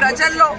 ప్రజల్లో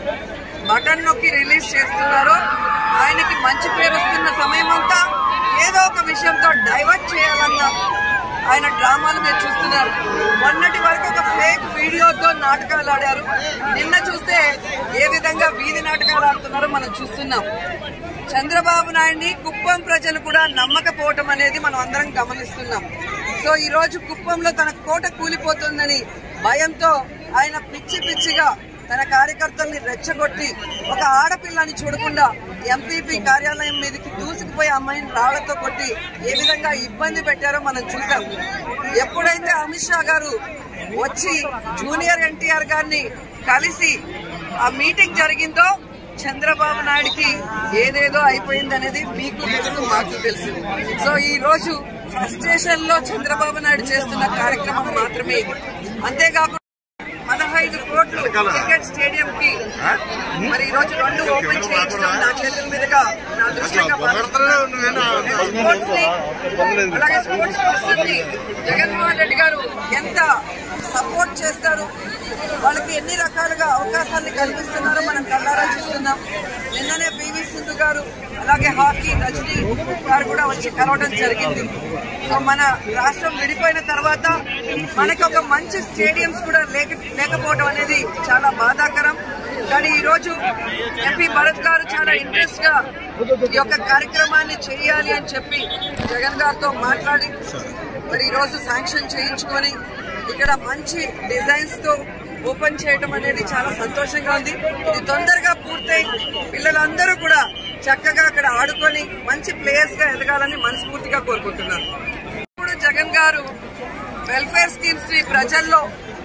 బటన్ నొక్కి రిలీజ్ చేస్తున్నారో ఆయనకి మంచి పేరు వస్తున్న సమయం అంతా ఏదో ఒక విషయంతో డైవర్ట్ చేయాలన్న ఆయన డ్రామాలు మీరు చూస్తున్నారు మొన్నటి వరకు ఒక ఫేక్ వీడియోతో నాటకాలు ఆడారు నిన్న చూస్తే ఏ విధంగా వీధి నాటకాలు ఆడుతున్నారో మనం చూస్తున్నాం చంద్రబాబు నాయుడిని కుప్పం ప్రజలు కూడా నమ్మకపోవటం అనేది మనం అందరం గమనిస్తున్నాం సో ఈ రోజు కుప్పంలో తన కోట కూలిపోతుందని భయంతో ఆయన పిచ్చి పిచ్చిగా తన కార్యకర్తల్ని రెచ్చగొట్టి ఒక ఆడపిల్లని చూడకుండా ఎంపీపీ కార్యాలయం మీదకి దూసుకుపోయి అమ్మాయిని రాళ్లతో కొట్టి ఏ విధంగా ఇబ్బంది పెట్టారో మనం చూసాం ఎప్పుడైతే అమిత్ షా గారు వచ్చి జూనియర్ ఎన్టీఆర్ గారిని కలిసి ఆ మీటింగ్ జరిగిందో చంద్రబాబు నాయుడికి ఏదేదో అయిపోయింది అనేది మీకు తెలుసు మాకు తెలుసు సో ఈ రోజు ఫ్రస్ట్రేషన్ లో చంద్రబాబు నాయుడు చేస్తున్న కార్యక్రమం మాత్రమే ఇది అంతేకాకుండా పదహైదు కోట్లు క్రికెట్ స్టేడియం కి మరి ఈ రోజు రెండు ఓపెన్ చేయించడం నా చేతుల మీదుగా నా దృష్టిగా స్పోర్ట్స్ ని అలాగే స్పోర్ట్స్ పర్సన్ ని జగన్మోహన్ రెడ్డి గారు ఎంత సపోర్ట్ చేస్తారు వాళ్ళకి ఎన్ని రకాలుగా అవకాశాన్ని కల్పిస్తున్నారో మనం కళ్ళారా చూస్తున్నాం నిన్ననే పివి సింధు గారు అలాగే హాకీ రజనీ గారు కూడా వచ్చి కలవడం జరిగింది సో మన రాష్ట్రం విడిపోయిన తర్వాత మనకి ఒక మంచి స్టేడియంస్ కూడా లేక లేకపోవడం అనేది చాలా బాధాకరం కానీ ఈ రోజు ఎంపీ భరత్ గారు చాలా ఇంట్రెస్ట్ గా ఈ యొక్క కార్యక్రమాన్ని చేయాలి అని చెప్పి జగన్ గారితో మాట్లాడి మరి ఈ రోజు శాంక్షన్ చేయించుకొని ఇక్కడ మంచి డిజైన్స్ తో ఓపెన్ చేయడం అనేది చాలా సంతోషంగా ఉంది ఇది తొందరగా పూర్తయి పిల్లలందరూ కూడా చక్కగా అక్కడ ఆడుకొని మంచి ప్లేయర్స్ గా ఎదగాలని మనస్ఫూర్తిగా కోరుకుంటున్నాను ఇప్పుడు జగన్ గారు వెల్ఫేర్ స్కీమ్స్ ని ప్రజల్లో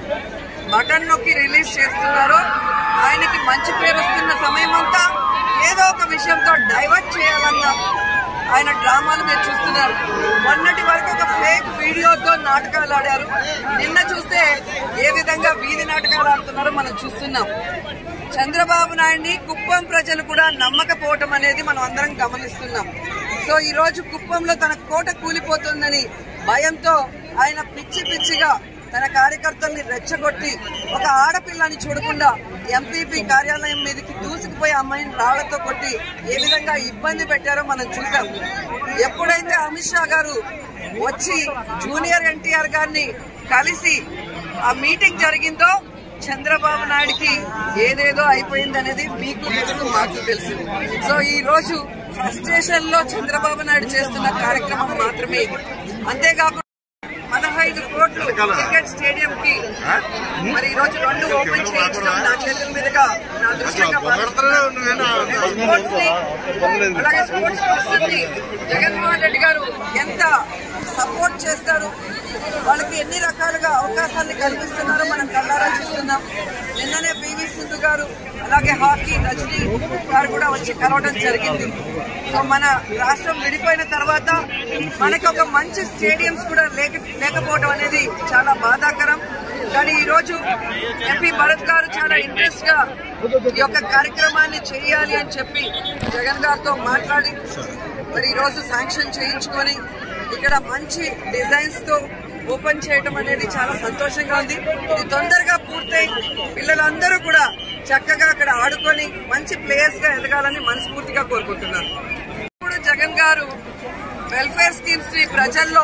బటన్ నొక్కి రిలీజ్ చేస్తున్నారో ఆయనకి మంచి పేరు వస్తున్న సమయం అంతా ఏదో ఒక విషయంతో డైవర్ట్ చేయాలన్న ఆయన డ్రామాలు మీరు చూస్తున్నారు మొన్నటి వరకు ఒక ఫేక్ వీడియోతో నాటకాలు ఆడారు నిన్న చూస్తే ఏ విధంగా వీధి నాటకాలు ఆడుతున్నారో మనం చూస్తున్నాం చంద్రబాబు నాయుడిని కుప్పం ప్రజలు కూడా నమ్మకపోవటం అనేది మనం అందరం గమనిస్తున్నాం సో ఈ రోజు కుప్పంలో తన కోట కూలిపోతుందని భయంతో ఆయన పిచ్చి పిచ్చిగా తన కార్యకర్తల్ని రెచ్చగొట్టి ఒక ఆడపిల్లని చూడకుండా ఎంపీపీ కార్యాలయం మీదకి దూసుకుపోయి అమ్మాయిని రాళ్లతో కొట్టి ఏ విధంగా ఇబ్బంది పెట్టారో మనం చూసాం ఎప్పుడైతే అమిత్ షా గారు వచ్చి జూనియర్ ఎన్టీఆర్ గారిని కలిసి ఆ మీటింగ్ జరిగిందో చంద్రబాబు నాయుడికి ఏదేదో అయిపోయింది అనేది మీకు తెలుసు మాకు తెలుసు సో ఈ రోజు ఫ్రస్ట్రేషన్ లో చంద్రబాబు నాయుడు చేస్తున్న కార్యక్రమం మాత్రమే ఇది అంతేకాకుండా పదహైదు కోట్లు క్రికెట్ స్టేడియం కి మరి ఈ రోజు రెండు ఓపెన్ చేయించడం నా చేతుల మీదుగా నా దృష్టిగా స్పోర్ట్స్ ని అలాగే స్పోర్ట్స్ పర్సన్ ని జగన్మోహన్ రెడ్డి గారు ఎంత సపోర్ట్ చేస్తారు వాళ్ళకి ఎన్ని రకాలుగా అవకాశాన్ని కల్పిస్తున్నారో మనం కళ్ళారా చూస్తున్నాం నిన్ననే పివి సింధు గారు అలాగే హాకీ రజనీ గారు కూడా వచ్చి కలవడం జరిగింది సో మన రాష్ట్రం విడిపోయిన తర్వాత మనకి ఒక మంచి స్టేడియంస్ కూడా లేక లేకపోవడం అనేది చాలా బాధాకరం కానీ ఈ రోజు ఎంపీ భరత్ గారు చాలా ఇంట్రెస్ట్ గా ఈ యొక్క కార్యక్రమాన్ని చేయాలి అని చెప్పి జగన్ గారితో మాట్లాడి మరి ఈ రోజు శాంక్షన్ చేయించుకొని ఇక్కడ మంచి డిజైన్స్ తో ఓపెన్ చేయడం అనేది చాలా సంతోషంగా ఉంది ఇది తొందరగా పూర్తయి పిల్లలందరూ కూడా చక్కగా అక్కడ ఆడుకొని మంచి ప్లేయర్స్ గా ఎదగాలని మనస్ఫూర్తిగా కోరుకుంటున్నాను ఇప్పుడు జగన్ గారు వెల్ఫేర్ స్కీమ్స్ ని ప్రజల్లో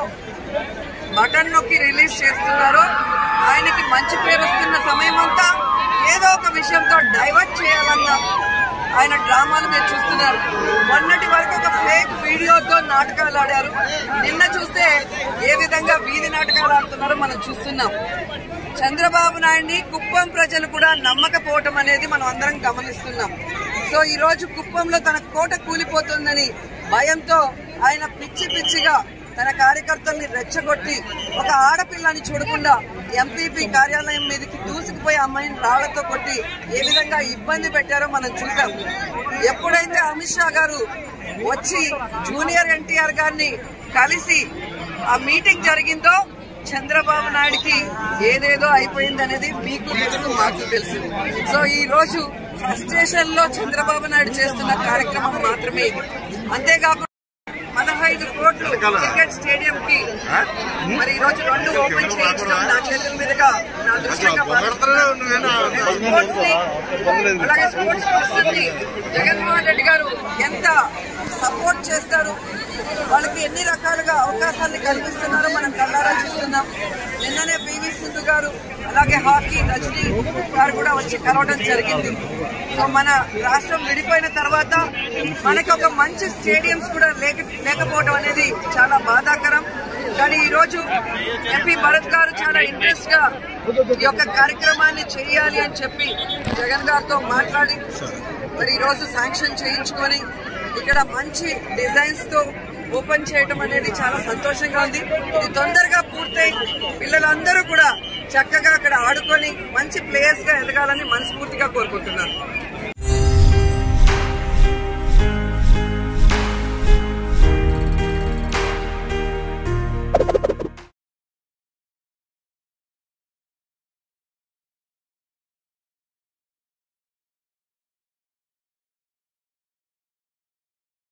బటన్ నొక్కి రిలీజ్ చేస్తున్నారో ఆయనకి మంచి పేరు వస్తున్న సమయం అంతా ఏదో ఒక విషయంతో డైవర్ట్ చేయాలన్న ఆయన డ్రామాలు మీరు చూస్తున్నారు మొన్నటి వరకు ఒక ఫేక్ వీడియోతో నాటకాలు ఆడారు నిన్న చూస్తే ఏ విధంగా వీధి నాటకాలు ఆడుతున్నారో మనం చూస్తున్నాం చంద్రబాబు నాయుడిని కుప్పం ప్రజలు కూడా నమ్మకపోవటం అనేది మనం అందరం గమనిస్తున్నాం సో ఈ రోజు కుప్పంలో తన కోట కూలిపోతుందని భయంతో ఆయన పిచ్చి పిచ్చిగా తన కార్యకర్తల్ని రెచ్చగొట్టి ఒక ఆడపిల్లని చూడకుండా ఎంపీపీ కార్యాలయం మీదకి దూసుకుపోయి అమ్మాయిని రాళ్లతో కొట్టి ఏ విధంగా ఇబ్బంది పెట్టారో మనం చూసాం ఎప్పుడైతే అమిత్ షా గారు వచ్చి జూనియర్ ఎన్టీఆర్ గారిని కలిసి ఆ మీటింగ్ జరిగిందో చంద్రబాబు నాయుడికి ఏదేదో అయిపోయింది అనేది మీకు తెలుసు మాకు తెలుసు సో ఈ రోజు ఫ్రస్ట్రేషన్ లో చంద్రబాబు నాయుడు చేస్తున్న కార్యక్రమం మాత్రమే ఇది అంతేకాకుండా పదహైదు ఐదు కోట్లు క్రికెట్ స్టేడియం కి మరి ఈ రోజు రెండు ఓపెన్ చేయించడం నా చేతుల మీదుగా నా దృష్టంగా భావిస్తున్నాను. స్పోర్ట్స్ ని, అలాగే స్పోర్ట్స్ పర్సన్ ని జగన్మోహన్ రెడ్డి గారు ఎంత సపోర్ట్ చేస్తారు వాళ్ళకి ఎన్ని రకాలుగా అవకాశాన్ని కల్పిస్తున్నారో మనం కళ్ళారా చూస్తున్నాం నిన్ననే పివి సింధు గారు అలాగే హాకీ రజనీ గారు కూడా వచ్చి కలవడం జరిగింది సో మన రాష్ట్రం విడిపోయిన తర్వాత మనకి ఒక మంచి స్టేడియంస్ కూడా లేక లేకపోవడం అనేది చాలా బాధాకరం కానీ ఈ రోజు ఎంపీ భరత్ గారు చాలా ఇంట్రెస్ట్ గా ఈ యొక్క కార్యక్రమాన్ని చేయాలి అని చెప్పి జగన్ గారితో మాట్లాడి మరి ఈ రోజు శాంక్షన్ చేయించుకొని ఇక్కడ మంచి డిజైన్స్ తో ఓపెన్ చేయడం అనేది చాలా సంతోషంగా ఉంది ఇది తొందరగా పూర్తయి పిల్లలందరూ కూడా చక్కగా అక్కడ ఆడుకొని మంచి ప్లేయర్స్ గా ఎదగాలని మనస్ఫూర్తిగా కోరుకుంటున్నాను